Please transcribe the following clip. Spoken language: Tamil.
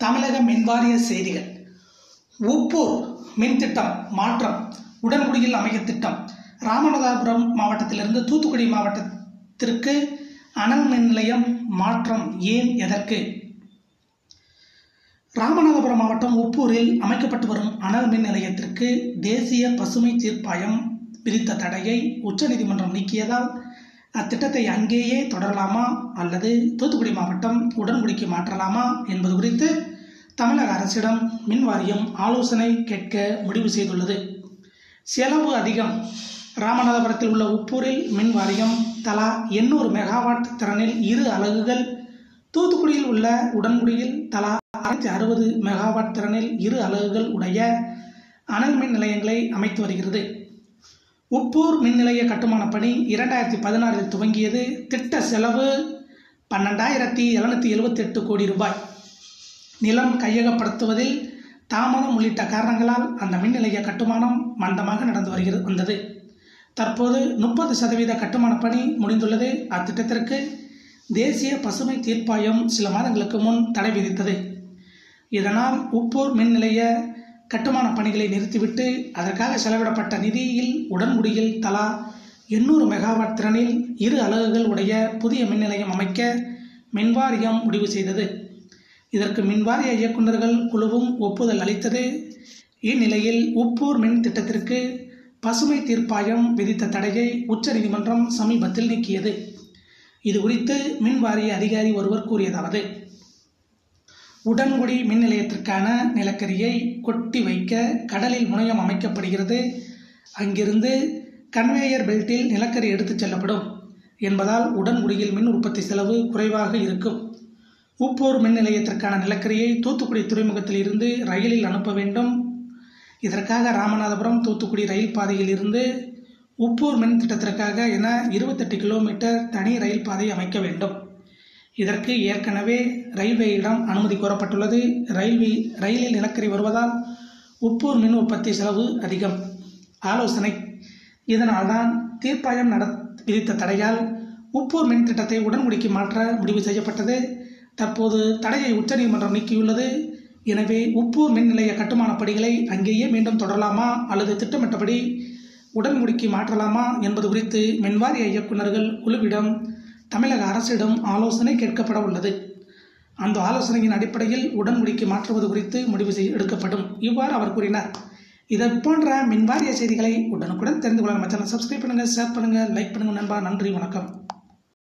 தமிழக மின்வாரிய செய்திகள் உப்பூர் மின் திட்டம் மாற்றம் உடன்குடியில் அமைய திட்டம் ராமநாதபுரம் மாவட்டத்திலிருந்து தூத்துக்குடி மாவட்டத்திற்கு அனல் மின் நிலையம் மாற்றம் ஏன் எதற்கு ராமநாதபுரம் மாவட்டம் உப்பூரில் அமைக்கப்பட்டு வரும் அனல் மின் நிலையத்திற்கு தேசிய பசுமை தீர்ப்பாயம் விதித்த தடையை உச்சநீதிமன்றம் நீக்கியதால் அத்திட்டத்தை அங்கேயே தொடரலாமா அல்லது தூத்துக்குடி மாவட்டம் உடன்குடிக்கு மாற்றலாமா என்பது குறித்து தமிழக அரசிடம் மின் வாரியம் ஆலோசனை கேட்க முடிவு செய்துள்ளது செலவு அதிகம் ராமநாதபுரத்தில் உள்ள உப்பூரில் மின் வாரியம் தலா எண்ணூறு மெகாவாட் திறனில் இரு அலகுகள் தூத்துக்குடியில் உள்ள உடன்குடியில் தலா ஆயிரத்தி அறுபது மெகாவாட் திறனில் இரு அலகுகள் உடைய அனல் மின் நிலையங்களை அமைத்து வருகிறது உப்பூர் மின் நிலைய கட்டுமான பணி இரண்டாயிரத்தி பதினாறில் துவங்கியது திட்ட செலவு பன்னெண்டாயிரத்தி எழுநூற்றி எழுபத்தி எட்டு கோடி ரூபாய் நிலம் கையகப்படுத்துவதில் தாமதம் உள்ளிட்ட காரணங்களால் அந்த மின் நிலைய கட்டுமானம் மந்தமாக நடந்து வருகிறது வந்தது தற்போது முப்பது சதவீத கட்டுமான பணி முடிந்துள்ளது அத்திட்டத்திற்கு தேசிய பசுமை தீர்ப்பாயம் சில மாதங்களுக்கு முன் தடை விதித்தது இதனால் உப்பூர் மின் நிலைய கட்டுமான பணிகளை நிறுத்திவிட்டு அதற்காக செலவிடப்பட்ட நிதியில் உடன்குடியில் தலா எண்ணூறு மெகாவாட் திறனில் இரு அலகுகள் உடைய புதிய மின் நிலையம் அமைக்க மின்வாரியம் முடிவு செய்தது இதற்கு மின்வாரிய இயக்குநர்கள் குழுவும் ஒப்புதல் அளித்தது இந்நிலையில் உப்பூர் மின் திட்டத்திற்கு பசுமை தீர்ப்பாயம் விதித்த தடையை உச்சநீதிமன்றம் சமீபத்தில் நீக்கியது இது குறித்து மின் வாரிய அதிகாரி ஒருவர் கூறியதாவது உடன்குடி மின் நிலையத்திற்கான நிலக்கரியை கொட்டி வைக்க கடலில் முனையம் அமைக்கப்படுகிறது அங்கிருந்து கன்வேயர் பெல்ட்டில் நிலக்கரி எடுத்துச் செல்லப்படும் என்பதால் உடன்குடியில் மின் உற்பத்தி செலவு குறைவாக இருக்கும் உப்பூர் மின் நிலையத்திற்கான நிலக்கரியை தூத்துக்குடி துறைமுகத்தில் இருந்து ரயிலில் அனுப்ப வேண்டும் இதற்காக ராமநாதபுரம் தூத்துக்குடி ரயில் பாதையில் இருந்து உப்பூர் மின் திட்டத்திற்காக என இருபத்தெட்டு கிலோமீட்டர் தனி ரயில் பாதை அமைக்க வேண்டும் இதற்கு ஏற்கனவே ரயில்வேயிடம் அனுமதி கோரப்பட்டுள்ளது ரயில்வே ரயிலில் நிலக்கரி வருவதால் உப்பூர் மின் உற்பத்தி செலவு அதிகம் ஆலோசனை இதனால்தான் தீர்ப்பாயம் நட விதித்த தடையால் உப்பூர் மின் திட்டத்தை உடன்குடிக்கு மாற்ற முடிவு செய்யப்பட்டது தற்போது தடையை உச்சநீதிமன்றம் நீக்கியுள்ளது எனவே உப்பூர் மின் நிலைய கட்டுமான பணிகளை அங்கேயே மீண்டும் தொடரலாமா அல்லது திட்டமிட்டபடி உடன்குடிக்கு மாற்றலாமா என்பது குறித்து மின்வாரிய இயக்குநர்கள் குழுவிடம் தமிழக அரசிடம் ஆலோசனை கேட்கப்பட உள்ளது அந்த ஆலோசனையின் அடிப்படையில் உடன்குடிக்கு மாற்றுவது குறித்து முடிவு செய்ய எடுக்கப்படும் இவ்வாறு அவர் கூறினார் இதை போன்ற மின்வாரிய செய்திகளை உடனுக்குடன் தெரிந்து கொள்ள நம்ம சேனல் சப்ஸ்கிரைப் பண்ணுங்கள் ஷேர் பண்ணுங்கள் லைக் பண்ணுங்கள் நண்பா நன்றி வணக்கம்